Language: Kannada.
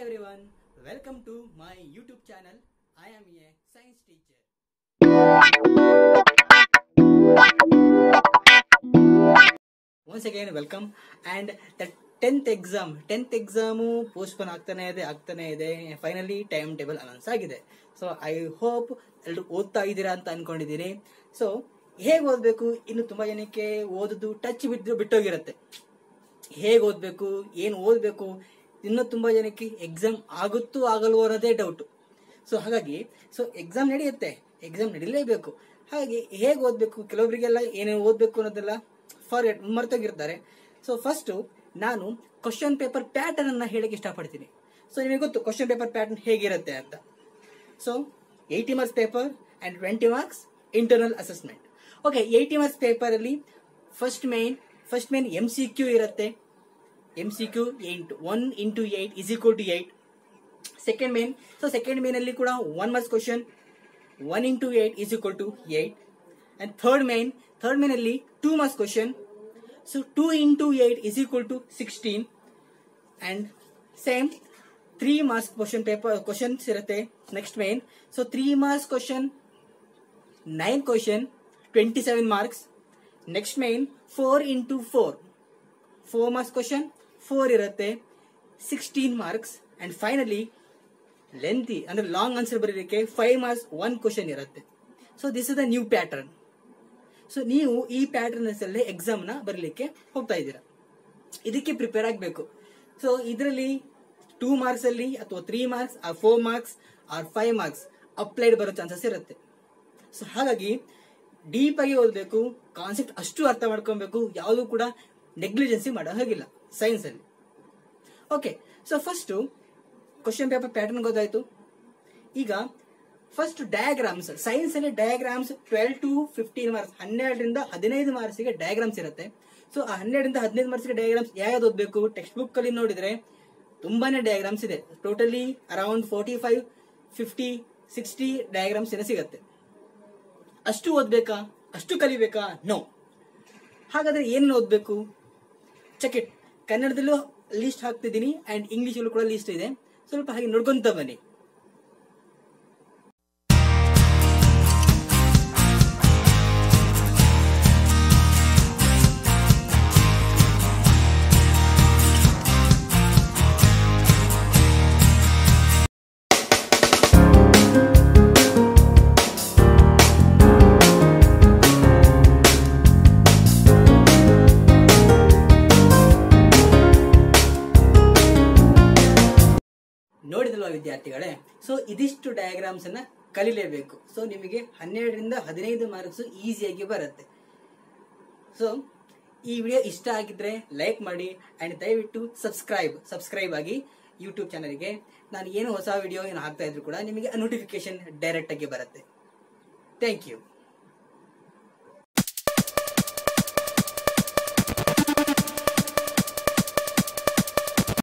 everyone, welcome to my YouTube channel. I am a science teacher. Once again, welcome and the 10th exam 10th exam postpone ಆಗ್ತಾನೆ ಇದೆ ಆಗ್ತಾನೆ ಇದೆ ಫೈನಲಿ ಟೈಮ್ ಟೇಬಲ್ ಅನೌನ್ಸ್ ಆಗಿದೆ ಸೊ ಐ ಹೋಪ್ ಎಲ್ಲರೂ ಓದ್ತಾ ಇದ್ದೀರಾ ಅಂತ ಅನ್ಕೊಂಡಿದ್ದೀನಿ ಸೊ ಹೇಗೆ ಓದಬೇಕು ಇನ್ನು ತುಂಬಾ ಜನಕ್ಕೆ ಓದೋದು ಟಚ್ ಬಿದ್ದು ಬಿಟ್ಟೋಗಿರುತ್ತೆ ಹೇಗೆ ಓದಬೇಕು ಏನು ಓದಬೇಕು ಇನ್ನೂ ತುಂಬ ಜನಕ್ಕೆ ಎಕ್ಸಾಮ್ ಆಗುತ್ತೋ ಆಗಲ್ವೋ ಅನ್ನೋದೇ ಡೌಟು ಸೊ ಹಾಗಾಗಿ ಸೊ ಎಕ್ಸಾಮ್ ನಡೆಯುತ್ತೆ ಎಕ್ಸಾಮ್ ನಡೀಲೇಬೇಕು ಹಾಗಾಗಿ ಹೇಗೆ ಓದಬೇಕು ಕೆಲವೊಬ್ಬರಿಗೆಲ್ಲ ಏನೇನು ಓದಬೇಕು ಅನ್ನೋದೆಲ್ಲ ಫಾರ್ ಮರ್ತೋಗಿರ್ತಾರೆ ಸೊ ಫಸ್ಟು ನಾನು ಕ್ವಶನ್ ಪೇಪರ್ ಪ್ಯಾಟರ್ನ್ ಅನ್ನ ಹೇಳಕ್ಕೆ ಇಷ್ಟಪಡ್ತೀನಿ ಸೊ ನಿಮಗೆ ಗೊತ್ತು ಕ್ವಶನ್ ಪೇಪರ್ ಪ್ಯಾಟರ್ನ್ ಹೇಗಿರುತ್ತೆ ಅಂತ so eighty marks paper and twenty marks internal assessment okay eighty marks ಪೇಪರಲ್ಲಿ first main first main M C Q ಇರುತ್ತೆ ಎಮ್ ಸಿ ಕ್ಯೂ ಎಂಟು one into eight is equal to eight second main so second ಮೇನಲ್ಲಿ ಕೂಡ one marks question one into eight is equal to eight and third main third ಮೇನಲ್ಲಿ two marks question so two into eight is equal to sixteen and same three marks question paper questions ಇರುತ್ತೆ next main so three marks question nine question twenty seven marks next main four into four four marks question four ಇರುತ್ತೆ sixteen marks and finally lengthy ಅಂದ್ರೆ ಲಾಂಗ್ ಆನ್ಸರ್ ಬರೀಲಿಕ್ಕೆ ಫೈವ್ ಮಾರ್ಕ್ಸ್ ಒನ್ ಕ್ವಶನ್ ಇರುತ್ತೆ so this is the new pattern so ನೀವು ಈ ಪ್ಯಾಟರ್ನ್ಸ್ ಅಲ್ಲೇ ಎಕ್ಸಾಮ್ನ ಬರಲಿಕ್ಕೆ ಹೋಗ್ತಾ ಇದ್ದೀರಾ ಇದಕ್ಕೆ ಪ್ರಿಪೇರ್ ಆಗಬೇಕು ಸೊ ಇದರಲ್ಲಿ ಟೂ ಮಾರ್ಕ್ಸ್ ಅಲ್ಲಿ ಅಥವಾ three marks or four marks or five marks applied ಬರೋ ಚಾನ್ಸಸ್ ಇರುತ್ತೆ ಸೊ ಹಾಗಾಗಿ ಡೀಪ್ ಆಗಿ ಓದಬೇಕು ಕಾನ್ಸೆಪ್ಟ್ ಅಷ್ಟು ಅರ್ಥ ಮಾಡ್ಕೊಬೇಕು ಯಾವುದು ಕೂಡ ನೆಗ್ಲಿಜೆನ್ಸಿ ಮಾಡೋ ಹಾಗಿಲ್ಲ ಸೈನ್ಸ್ ಅಲ್ಲಿ okay so first question paper pattern ಗೊತ್ತಾಯ್ತು ಈಗ ಫಸ್ಟ್ ಡಯಾಗ್ರಾಮ್ಸ್ ಸೈನ್ಸ್ ಅಲ್ಲಿ diagrams twelve to fifteen marks ಹನ್ನೆರಡರಿಂದ ಹದಿನೈದು ಮಾರ್ಕ್ಸ್ಗೆ ಡಯಾಗ್ರಾಮ್ಸ್ ಇರುತ್ತೆ ಸೊ ಆ ಹನ್ನೆರಡರಿಂದ ಹದಿನೈದು ಮಾರ್ಕ್ಸ್ಗೆ ಡಯಾಗ್ರಾಮ್ಸ್ ಯಾವ್ದು ಓದಬೇಕು ಟೆಕ್ಸ್ಟ್ ಬುಕ್ ಅಲ್ಲಿ ನೋಡಿದ್ರೆ ತುಂಬಾನೇ ಡಯಾಗ್ರಾಮ್ಸ್ ಇದೆ totally around forty five fifty sixty diagrams ಏನೋ ಸಿಗುತ್ತೆ ಅಷ್ಟು ಓದ್ಬೇಕಾ ಅಷ್ಟು ಕಲಿಬೇಕಾ ನೋ ಹಾಗಾದ್ರೆ ಏನು ಓದ್ಬೇಕು ಚೆಕ್ ಇಟ್ ಕನ್ನಡದಲ್ಲೂ ಲಿಸ್ಟ್ ಹಾಕ್ತಿದ್ದೀನಿ ಅಂಡ್ ಇಂಗ್ಲಿಷಲ್ಲೂ ಕೂಡ ಲಿಸ್ಟ್ ಇದೆ ಸ್ವಲ್ಪ ಹಾಗೆ ನೋಡ್ಕೊಂತ ಬನ್ನಿ ನೋಡಿದಲ್ವಾ ವಿದ್ಯಾರ್ಥಿಗಳೇ ಸೊ ಇದಿಷ್ಟು ಡಯಾಗ್ರಾಮ್ಸ್ ಅನ್ನ ಕಲಿಲೇಬೇಕು ಸೊ ನಿಮಗೆ ಹನ್ನೆರಡರಿಂದ ಹದಿನೈದು ಮಾರ್ಕ್ಸ್ ಈಸಿಯಾಗಿ ಬರುತ್ತೆ ಸೊ ಈ ವಿಡಿಯೋ ಇಷ್ಟ ಆಗಿದ್ರೆ ಲೈಕ್ ಮಾಡಿ ಅಂಡ್ ದಯವಿಟ್ಟು ಸಬ್ಸ್ಕ್ರೈಬ್ ಸಬ್ಸ್ಕ್ರೈಬ್ ಆಗಿ ಯೂಟ್ಯೂಬ್ ಚಾನಲ್ಗೆ ನಾನು ಏನು ಹೊಸ ವಿಡಿಯೋ ಏನು ಹಾಕ್ತಾ ಇದ್ರು ಕೂಡ ನಿಮಗೆ ನೋಟಿಫಿಕೇಶನ್ ಡೈರೆಕ್ಟ್ ಆಗಿ ಬರುತ್ತೆ ಥ್ಯಾಂಕ್ ಯು